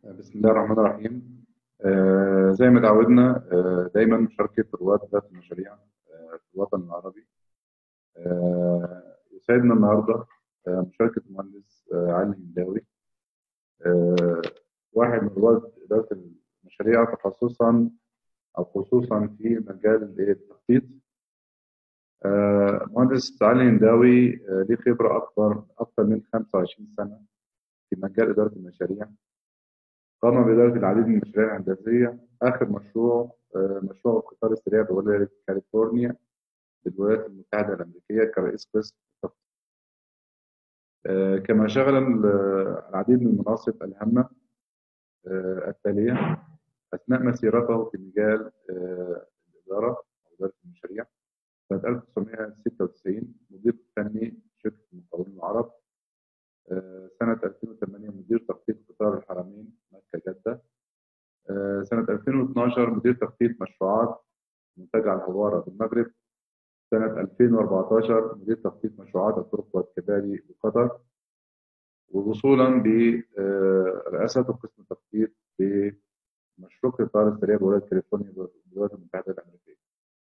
بسم الله الرحمن الرحيم آه، زي ما تعودنا آه، دايما مشاركة رواد ذات المشاريع آه، في الوطن العربي آه، يسعدنا النهاردة آه، مشاركة المهندس آه، علي الهنداوي آه، واحد من رواد إدارة المشاريع تخصصا أو خصوصا في مجال التخطيط آه، مهندس علي الهنداوي آه، ليه خبرة أكبر أكثر من 25 سنة في مجال إدارة المشاريع قام بإدارة العديد من المشاريع الهندسية آخر مشروع آه، مشروع القطار السريع بولاية كاليفورنيا بالولايات المتحدة الأمريكية كرئيس قسم التخطيط. آه، كما شغل ال- العديد من المناصب الهامة آه، التالية أثناء مسيرته في مجال آه، الإدارة أو إدارة المشاريع سنة 1996 مدير فني شركة المقاولين العرب آه، سنة 2008 مدير تخطيط قطار الحرمين مكة جدة آه، سنة 2012 مدير تخطيط مشروعات منتجع الهوارة بالمغرب سنة 2014 مدير تخطيط مشروعات الطرق والكباري بقطر ووصولا برئاسة قسم التخطيط بمشروع قطار السريع بولاية كاليفورنيا بالولايات المتحدة الأمريكية.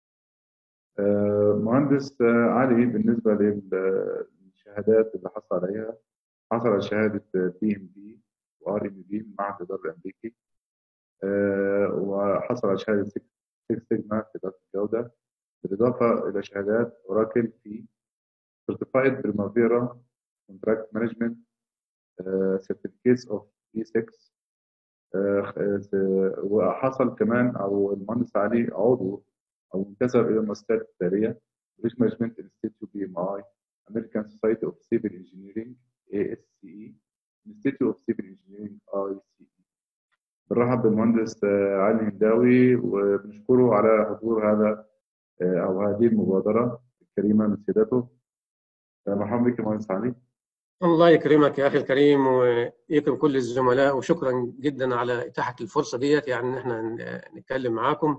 آه، مهندس آه، علي بالنسبة للشهادات اللي حصل عليها حصل على شهادة بي ام بي وار ام بي من معهد الإدارة الأمريكي آه، وحصل على شهادة 6 سيجما في إدارة الجودة بالإضافة إلى شهادات أوراكل في Certified Primavera Contract Management آه، Certificates of E6 آه، آه، وحصل كمان أو المهندس علي عضو أو انتسب إلى المؤسسات التالية British Management Institute BMI American Society of Civil Engineering ASCE Institute of Civil Engineering ICE بنرحب بالمهندس آه، علي الهنداوي وبنشكره على حضور هذا آه، أو هذه المبادرة الكريمة من سيادته آه، مرحبا بك يا مهندس علي الله يكرمك يا اخي الكريم ويكرم كل الزملاء وشكرا جدا على اتاحه الفرصه ديت يعني ان احنا ن- نتكلم معاكم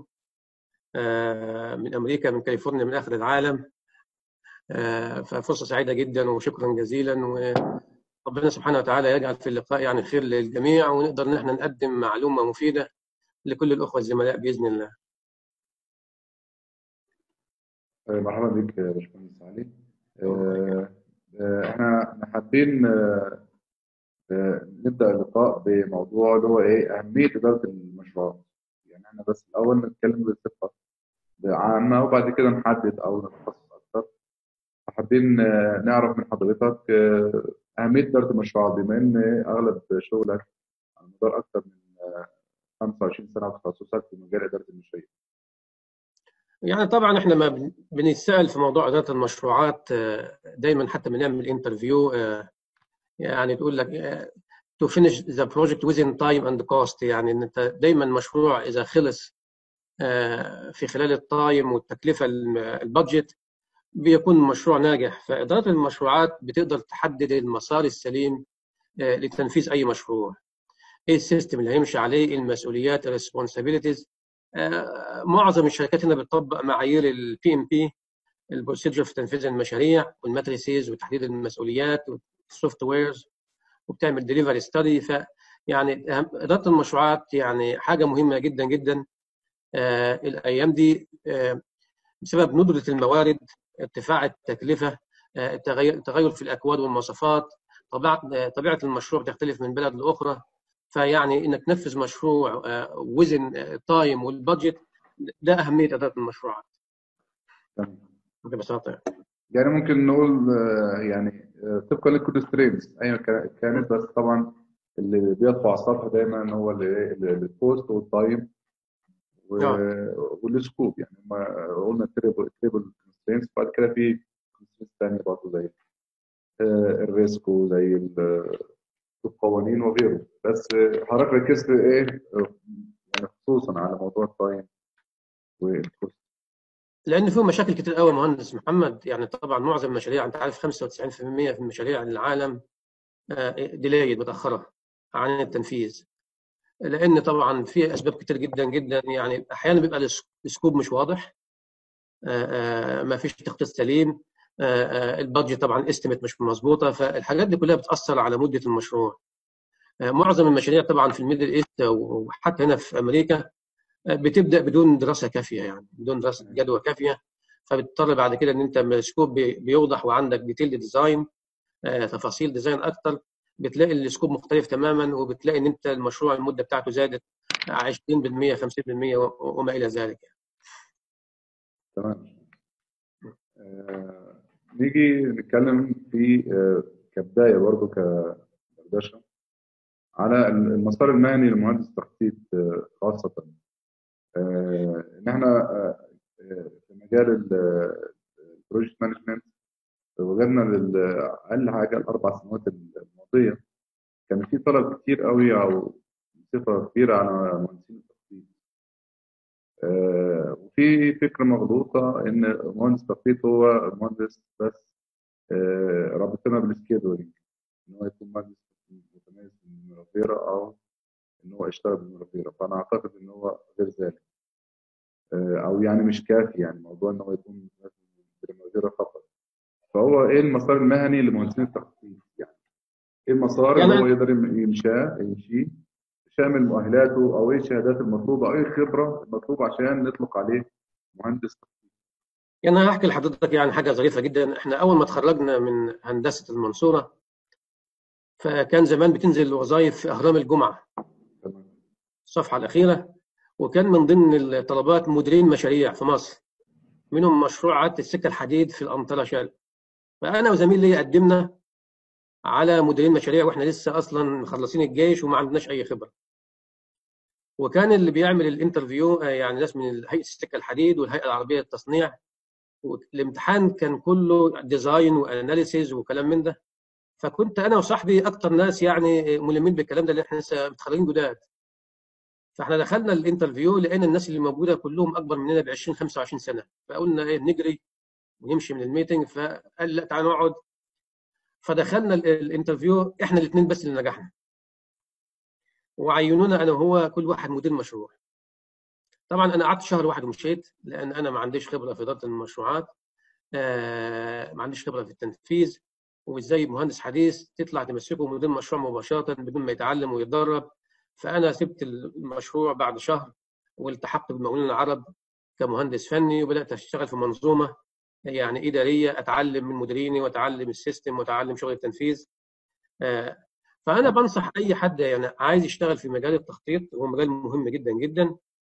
آه، من امريكا من كاليفورنيا من اخر العالم آه، ففرصه سعيده جدا وشكرا جزيلا وربنا سبحانه وتعالى يجعل في اللقاء يعني خير للجميع ونقدر ان احنا نقدم معلومه مفيده لكل الاخوه الزملاء باذن الله. آه، مرحبا بك يا باشمهندس علي آه، آه، احنا إحنا حابين آه، آه، نبدأ اللقاء بموضوع اللي هو ايه أهمية إدارة المشروعات يعني احنا بس الأول نتكلم بصفة عامة وبعد كده نحدد أو نتخصص أكتر حابين آه، نعرف من حضرتك آه، أهمية إدارة المشروعات بما إن أغلب شغلك على مدار أكثر من آه، 25 سنة وتخصصك في مجال إدارة المشاريع. يعني طبعا احنا ما بن- بنتسال في موضوع اداره المشروعات آه، دايما حتى بنعمل انترفيو يعني تقول لك آه، to finish the project within time and cost يعني ان انت دايما مشروع اذا خلص آه، في خلال التايم والتكلفه الم- البادجت بيكون مشروع ناجح فاداره المشروعات بتقدر تحدد المسار السليم آه، لتنفيذ اي مشروع ايه السيستم اللي هيمشي عليه إيه المسؤوليات الريسبونسابيلتيز معظم الشركات هنا بتطبق معايير البي ام بي البروسيدجر في تنفيذ المشاريع والماتريسيز وتحديد المسؤوليات والسوفت ويرز وبتعمل ديليفري ستادي ف يعني أهم- اداره المشروعات يعني حاجه مهمه جدا جدا آه الايام دي آه بسبب ندره الموارد ارتفاع التكلفه آه التغير التغير في الاكواد والمواصفات طبيعه آه، طبيعه المشروع بتختلف من بلد لاخرى فيعني انك تنفذ مشروع وزن تايم والبادجت ده اهميه اداره المشروعات تمام. ببساطه يعني. يعني ممكن نقول آه، يعني آه، طبقا للكونسترينتس ايا كا- كانت بس طبعا اللي بيطبع السطح دايما هو الكوست والتايم آه. والسكوب يعني ما قلنا تريبل تريبل كونسترينتس بعد كده في كونسترينتس ثانيه برضه زي آه، الريسك وزي ال- القوانين وغيره بس آه، حضرتك ركزت ايه آه، يعني خصوصا على موضوع التايم والكوست لان في مشاكل كتير قوي يا مهندس محمد يعني طبعا معظم المشاريع انت عارف 95% في مشاريع العالم ديلاي متاخره عن التنفيذ لان طبعا في اسباب كتير جدا جدا يعني احيانا بيبقى الس- السكوب مش واضح آه، آه، ما فيش تخطيط سليم آه، آه، البادجت طبعا استيميت مش مظبوطه فالحاجات دي كلها بتاثر على مده المشروع معظم المشاريع طبعا في الميدل ايست وحتى هنا في امريكا بتبدا بدون دراسه كافيه يعني بدون دراسه جدوى كافيه فبتضطر بعد كده ان انت السكوب بيوضح وعندك ديتيل ديزاين تفاصيل ديزاين اكتر بتلاقي السكوب مختلف تماما وبتلاقي ان انت المشروع المده بتاعته زادت 20% 50% وما الى ذلك تمام آه، نيجي نتكلم في آه، كبدايه برضه كدردشه على المسار المهني لمهندس التخطيط آه، خاصه آه، ان احنا آه، آه، في مجال البروجكت مانجمنت وجدنا لل- اقل حاجه الاربع سنوات الماضيه كان في طلب كتير قوي او صفه كبيره على مهندسين التخطيط آه، وفي فكره مغلوطه ان مهندس التخطيط هو مهندس بس آه، رابطنا بالسكيدولينج ان هو يكون مهندس متميز بالميرافيرا او ان هو يشتغل بالميرافيرا فانا اعتقد ان هو غير ذلك آه، او يعني مش كافي يعني موضوع ان هو يكون بالميرافيرا فقط فهو ايه المسار المهني لمهندسين التخطيط يعني ايه المسار يعني اللي هو يقدر يمشاه يمشيه شامل مؤهلاته او ايه الشهادات المطلوبه او ايه الخبره المطلوبه عشان نطلق عليه مهندس تخطيط يعني انا هحكي لحضرتك يعني حاجه ظريفه جدا احنا اول ما اتخرجنا من هندسه المنصوره فكان زمان بتنزل وظائف في اهرام الجمعه تمام الصفحه الاخيره وكان من ضمن الطلبات مديرين مشاريع في مصر منهم مشروعات السكه الحديد في الانطره شرق فانا وزميل لي قدمنا على مديرين مشاريع واحنا لسه اصلا مخلصين الجيش وما عندناش اي خبره وكان اللي بيعمل الانترفيو آه، يعني ناس من هيئه السكه الحديد والهيئه العربيه للتصنيع والامتحان كان كله ديزاين واناليسيز وكلام من ده فكنت انا وصاحبي اكتر ناس يعني ملمين بالكلام ده اللي احنا لسه متخرجين جداد فاحنا دخلنا الانترفيو لقينا الناس اللي موجوده كلهم اكبر مننا ب 20 25 سنه فقلنا ايه نجري ونمشي من الميتنج فقال لا تعالى نقعد فدخلنا ال- الانترفيو احنا الاثنين بس اللي نجحنا وعينونا انا وهو كل واحد مدير مشروع طبعا انا قعدت شهر واحد ومشيت لان انا ما عنديش خبره في اداره المشروعات آه، ما عنديش خبره في التنفيذ وازاي مهندس حديث تطلع تمسكه مدير مشروع مباشره بدون ما يتعلم ويتدرب فانا سبت المشروع بعد شهر والتحقت بالمقاولين العرب كمهندس فني وبدات اشتغل في منظومه يعني اداريه اتعلم من مديريني واتعلم السيستم واتعلم شغل التنفيذ آه، فانا بنصح اي حد يعني عايز يشتغل في مجال التخطيط هو مجال مهم جدا جدا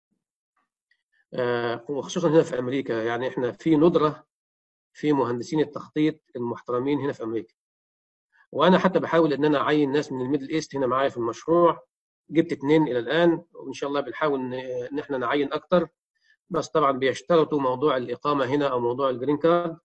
آه، وخصوصا هنا في امريكا يعني احنا في ندره في مهندسين التخطيط المحترمين هنا في امريكا وانا حتى بحاول ان انا اعين ناس من الميدل ايست هنا معايا في المشروع جبت اثنين الى الان وان شاء الله بنحاول ان إن احنا نعين اكتر بس طبعا بيشترطوا موضوع الاقامه هنا او موضوع الجرين كارد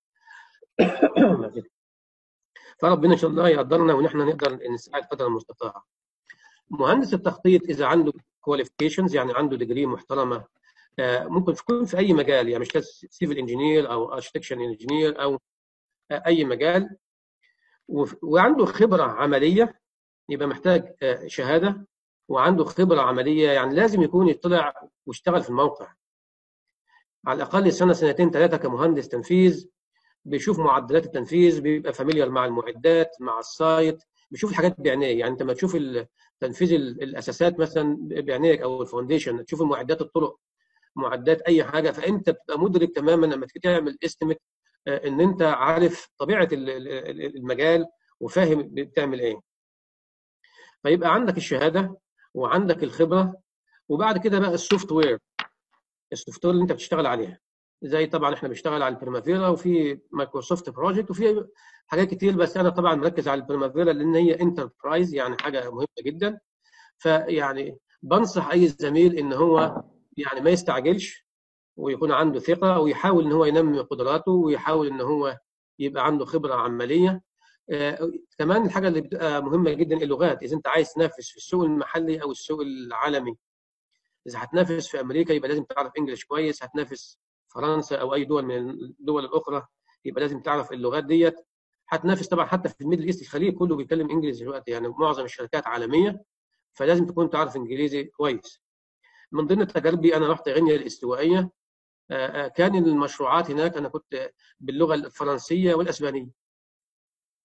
فربنا ان شاء الله يقدرنا وان احنا نقدر نساعد قدر المستطاع. مهندس التخطيط اذا عنده كواليفيكيشنز يعني عنده ديجري محترمه آه، ممكن تكون في اي مجال يعني مش لازم سيفل انجينير او اركتكشر انجينير او آه، اي مجال وف- وعنده خبره عمليه يبقى محتاج آه، شهاده وعنده خبره عمليه يعني لازم يكون يطلع ويشتغل في الموقع على الاقل سنه سنتين ثلاثه كمهندس تنفيذ بيشوف معدلات التنفيذ بيبقى فاميليار مع المعدات مع السايت بيشوف الحاجات بعينيه يعني انت لما تشوف ال- تنفيذ ال- الاساسات مثلا بعينيك او الفاونديشن تشوف معدات الطرق معدات اي حاجه فانت بتبقى مدرك تماما لما تيجي تعمل استيميت ان انت عارف طبيعه ال- ال- المجال وفاهم بتعمل ايه فيبقى عندك الشهاده وعندك الخبره وبعد كده بقى السوفت وير السوفت وير اللي انت بتشتغل عليها زي طبعا احنا بنشتغل على البريمافيرا وفي مايكروسوفت بروجكت وفي حاجات كتير بس انا طبعا مركز على البريمافيرا لان هي انتربرايز يعني حاجه مهمه جدا فيعني بنصح اي زميل ان هو يعني ما يستعجلش ويكون عنده ثقه ويحاول ان هو ينمي قدراته ويحاول ان هو يبقى عنده خبره عمليه آه، كمان الحاجه اللي بتبقى مهمه جدا اللغات اذا انت عايز تنافس في السوق المحلي او السوق العالمي اذا هتنافس في امريكا يبقى لازم تعرف انجلش كويس هتنافس فرنسا او اي دول من الدول الاخرى يبقى لازم تعرف اللغات ديت هتنافس طبعا حتى في الميدل ايست الخليج كله بيتكلم انجليزي دلوقتي يعني معظم الشركات عالميه فلازم تكون تعرف انجليزي كويس من ضمن تجاربي انا رحت غينيا الاستوائيه آه، آه، كان المشروعات هناك انا كنت باللغه الفرنسيه والاسبانيه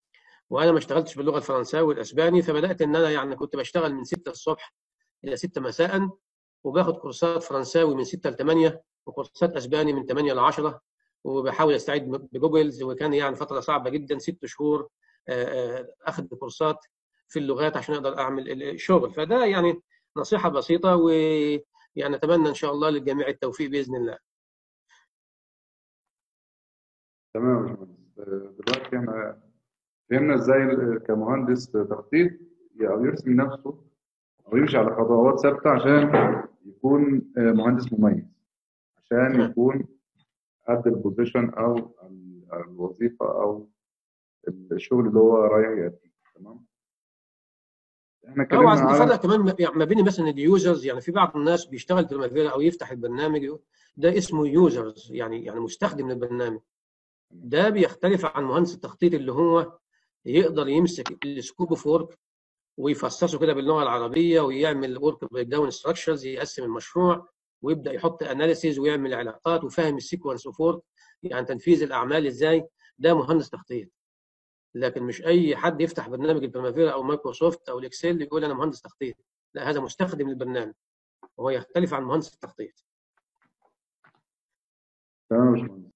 وانا ما اشتغلتش باللغه الفرنساوي والاسباني فبدات ان انا يعني كنت بشتغل من 6 الصبح الى 6 مساء وباخد كورسات فرنساوي من 6 ل 8 وكورسات اسباني من 8 ل 10 وبحاول استعيد بجوجلز وكان يعني فتره صعبه جدا ست شهور اخذ كورسات في اللغات عشان اقدر اعمل الشغل فده يعني نصيحه بسيطه ويعني اتمنى ان شاء الله للجميع التوفيق باذن الله. تمام يا باشمهندس دلوقتي احنا فهمنا ازاي كمهندس تخطيط يرسم نفسه او يمشي على خطوات ثابته عشان يكون مهندس مميز عشان يكون قد البوزيشن او الوظيفه او الشغل اللي هو رايح يأديه تمام احنا اتكلمنا عايزين نفرق كمان ما بين مثلا اليوزرز يعني في بعض الناس بيشتغل بريمافيرا او يفتح البرنامج ده اسمه يوزرز يعني يعني مستخدم للبرنامج ده بيختلف عن مهندس التخطيط اللي هو يقدر يمسك السكوب اوف ورك ويفصصه كده باللغه العربيه ويعمل ورك بريك داون ستراكشرز يقسم المشروع ويبدا يحط اناليسيز ويعمل علاقات وفاهم السيكونس اوف ورك يعني تنفيذ الاعمال ازاي ده مهندس تخطيط لكن مش اي حد يفتح برنامج البريمافيرا او مايكروسوفت او الاكسل يقول انا مهندس تخطيط لا هذا مستخدم للبرنامج وهو يختلف عن مهندس التخطيط تمام يا باشمهندس